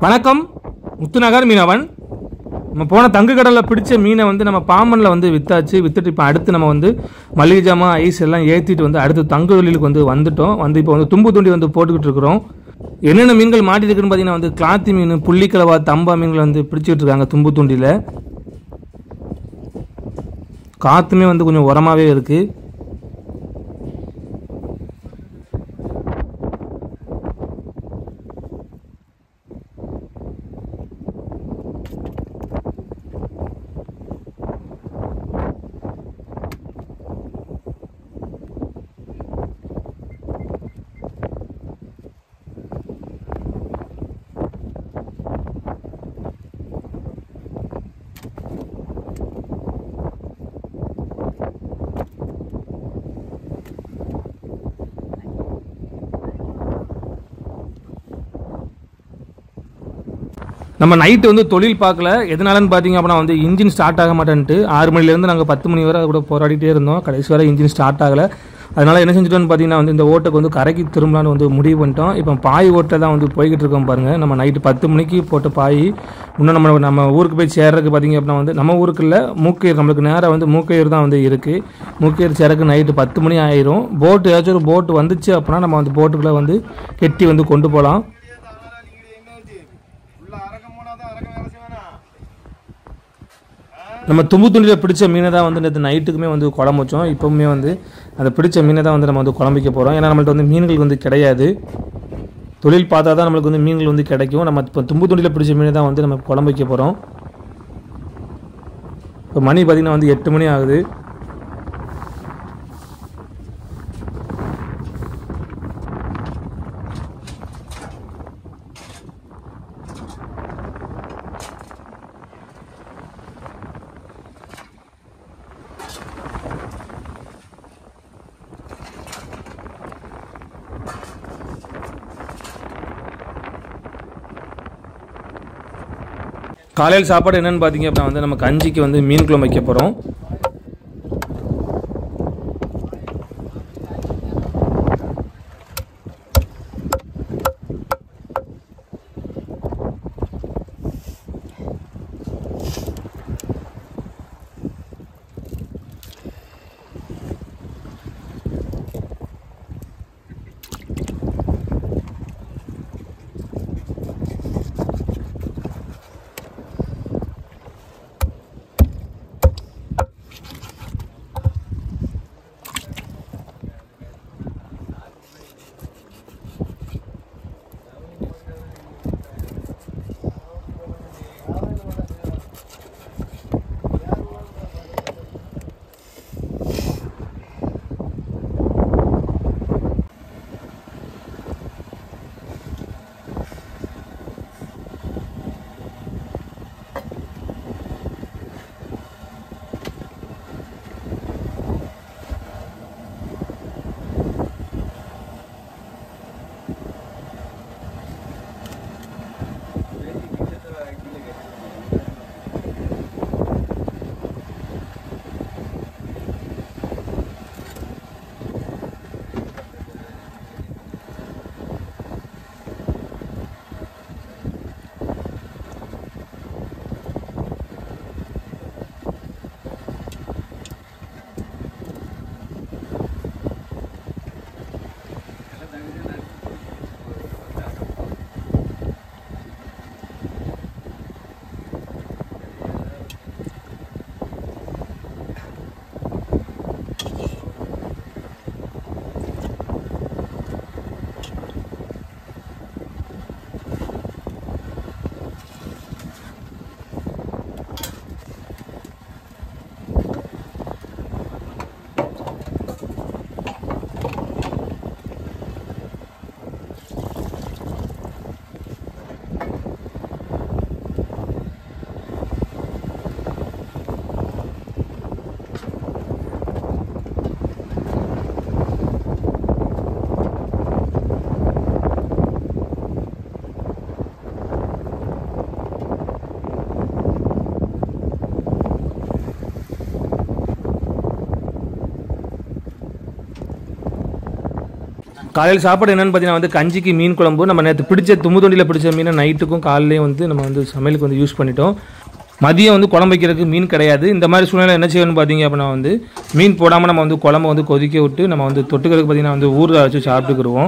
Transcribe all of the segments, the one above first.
வணக்கம் முத்துநகர் மீனவன் நம்ம போன தங்கு கடலில் பிடிச்ச மீனை வந்து நம்ம பாம்பனில் வந்து வித்தாச்சு வித்துட்டு இப்போ அடுத்து நம்ம வந்து மளிகை ஜாமான் ஐஸ் எல்லாம் ஏற்றிட்டு வந்து அடுத்து தங்கு தொழிலுக்கு வந்து வந்துட்டோம் வந்து இப்போ வந்து தும்பு துண்டி வந்து போட்டுக்கிட்டு இருக்கிறோம் என்னென்ன மீன்கள் மாட்டிருக்குன்னு பார்த்தீங்கன்னா வந்து கிளாத்தி மீன் புள்ளிக்கலவா தம்பா மீன்கள் வந்து பிடிச்சிட்டு இருக்காங்க தும்பு துண்டியில் காற்றுமே வந்து கொஞ்சம் உரமாகவே இருக்குது நம்ம நைட்டு வந்து தொழில் பார்க்கல எதனாலன்னு பார்த்தீங்க அப்படின்னா வந்து இன்ஜின் ஸ்டார்ட் ஆக மாட்டேன்ட்டு ஆறு மணிலேருந்து நாங்கள் பத்து மணி வரை கூட போராடிட்டே இருந்தோம் கடைசி வரை இன்ஜின் ஸ்டார்ட் ஆகலை அதனால என்ன செஞ்சுட்டோம்னு பார்த்தீங்கன்னா வந்து இந்த ஓட்டுக்கு வந்து கரைக்கு திரும்பலான்னு வந்து முடிவு பண்ணிட்டோம் இப்போ பாய் ஓட்டை தான் வந்து போய்கிட்டு இருக்கோம் பாருங்கள் நம்ம நைட்டு பத்து மணிக்கு போட்ட பாய் இன்னும் நம்ம நம்ம ஊருக்கு போய் சேர்றதுக்கு பார்த்தீங்க அப்படின்னா வந்து நம்ம ஊருக்கு இல்லை மூக்கையூர் நம்மளுக்கு நேராக வந்து மூக்கையூர் தான் வந்து இருக்குது மூக்கையூர் சேரக்கு நைட்டு பத்து மணி ஆயிரும் போட்டு ஏதாச்சும் ஒரு போட்டு வந்துச்சு அப்படின்னா நம்ம அந்த போட்டுக்குள்ளே வந்து கெட்டி வந்து கொண்டு போகலாம் நம்ம தும்பு துண்டியில் பிடிச்ச மீனை தான் வந்து நேற்று நைட்டுக்குமே வந்து குழம்பு வச்சோம் இப்போவுமே வந்து அந்த பிடிச்ச மீனை தான் வந்து நம்ம வந்து குழம்பிக்க போகிறோம் ஏன்னா நம்மள்ட்ட வந்து மீன்கள் வந்து கிடையாது தொழில் பார்த்தா தான் நம்மளுக்கு வந்து மீன்கள் வந்து கிடைக்கும் நம்ம இப்போ தும்பு துண்டியில் பிடிச்ச மீனை தான் வந்து நம்ம குழம்பு வைக்க போகிறோம் இப்போ மணி பார்த்திங்கன்னா வந்து எட்டு மணி ஆகுது காலையில் சாப்பாடு என்னன்னு பார்த்தீங்க அப்படின்னா வந்து நம்ம கஞ்சிக்கு வந்து மீன் குழம்பு வைக்க போகிறோம் காலையில் சாப்பாடு என்னென்னு பார்த்தீங்கன்னா வந்து கஞ்சிக்கு மீன் குழம்பு நம்ம நேற்று பிடிச்ச தும்பு தொண்டியில் பிடிச்ச மீனை நைட்டுக்கும் காலையிலையும் வந்து நம்ம வந்து சமையலுக்கு வந்து யூஸ் பண்ணிட்டோம் மதியம் வந்து குழம்பு வைக்கிறதுக்கு மீன் கிடையாது இந்த மாதிரி சூழ்நிலை என்ன செய்யணும்னு பார்த்தீங்க அப்படின்னா வந்து மீன் போடாமல் நம்ம வந்து குழம்பு வந்து கொதிக்க விட்டு நம்ம வந்து தொட்டுக்கிறதுக்கு பார்த்தீங்கன்னா வந்து ஊறுகாய் வச்சு சாப்பிட்டுக்கிடுவோம்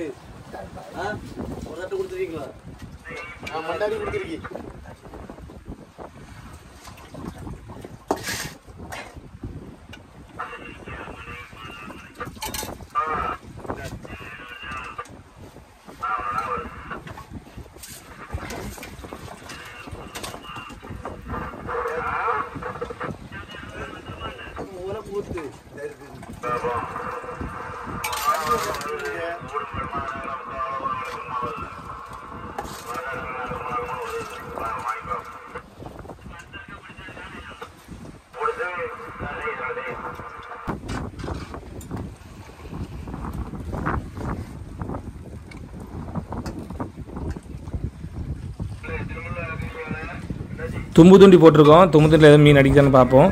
தும்பு துண்டி போட்டிருக்கோம் தும்பு துண்டில் எதுவும் மீன் அடிக்குதான்னு பார்ப்போம்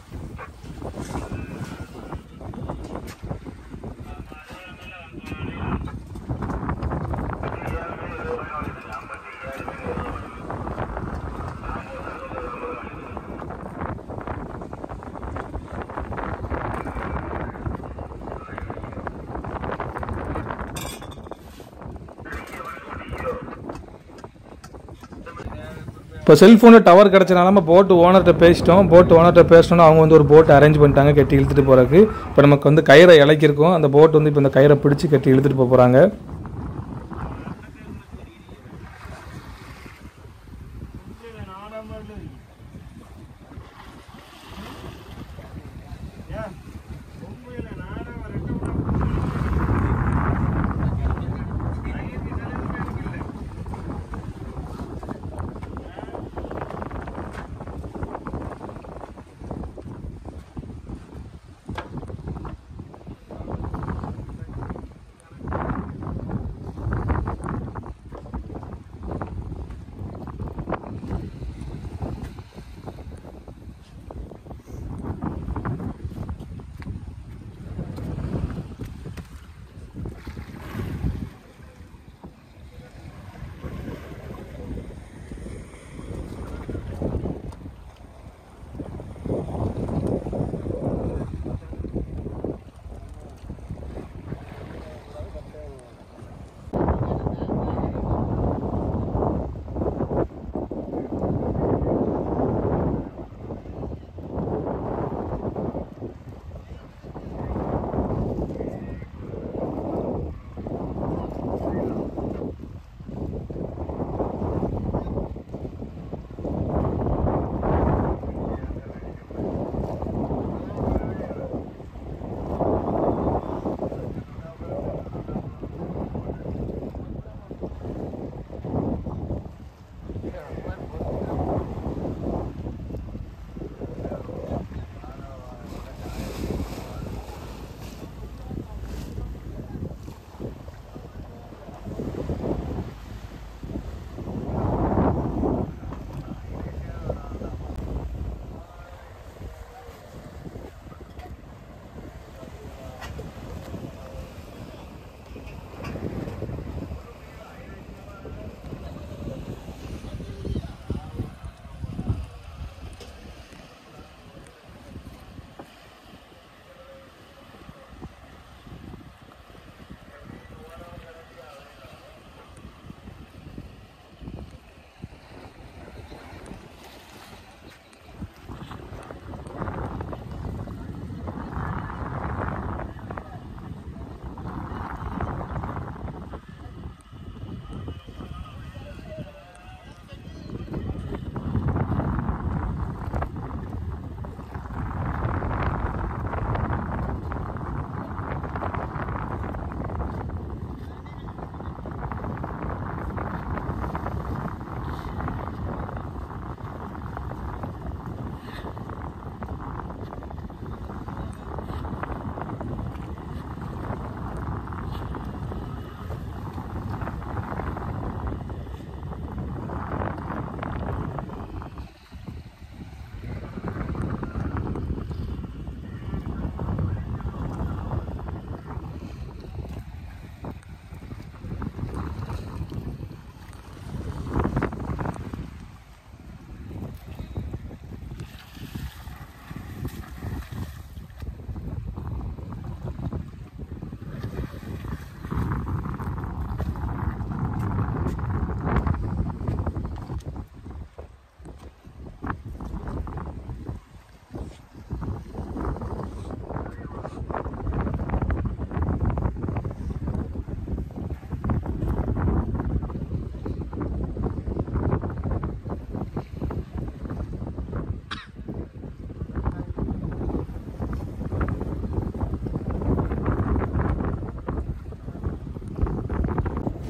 இப்போ செல்ஃபோனில் டவர் கிடச்சனால நம்ம போட்டு ஓனர்கிட்ட பேசிட்டோம் போட்டு ஓனர்கிட்ட பேசினோன்னா அவங்க வந்து ஒரு போட் அரேஞ்ச் பண்ணிட்டாங்க கட்டி இழுத்துட்டு போகிறதுக்கு இப்போ நமக்கு வந்து கயிறை இலக்கிருக்கோம் அந்த போட் வந்து இப்போ இந்த கயிறை பிடிச்சி கட்டி இழுத்துட்டு போக போகிறாங்க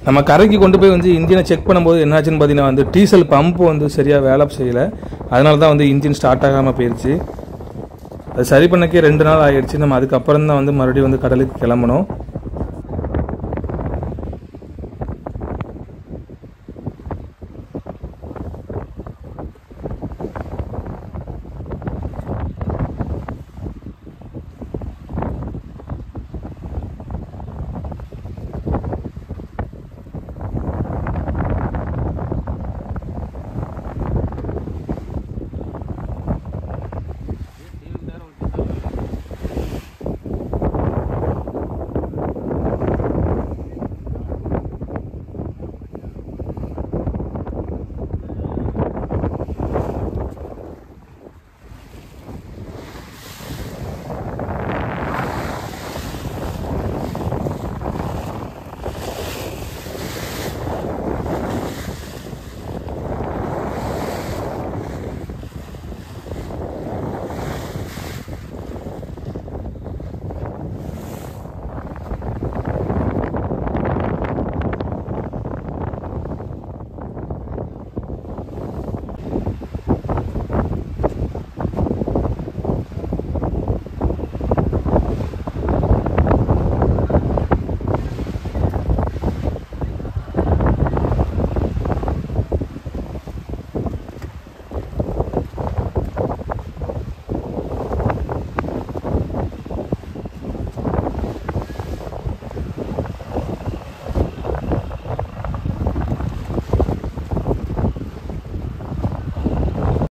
நம்ம கரைக்கு கொண்டு போய் வந்து இன்ஜினை செக் பண்ணும்போது என்னாச்சுன்னு பார்த்தீங்கன்னா வந்து டீசல் பம்ப் வந்து சரியாக வேலை செய்யலை அதனால தான் வந்து இன்ஜின் ஸ்டார்ட் ஆகாமல் போயிடுச்சு அது சரி பண்ணக்கே ரெண்டு நாள் ஆயிடுச்சு நம்ம அதுக்கப்புறம் தான் வந்து மறுபடியும் வந்து கடலுக்கு கிளம்பணும்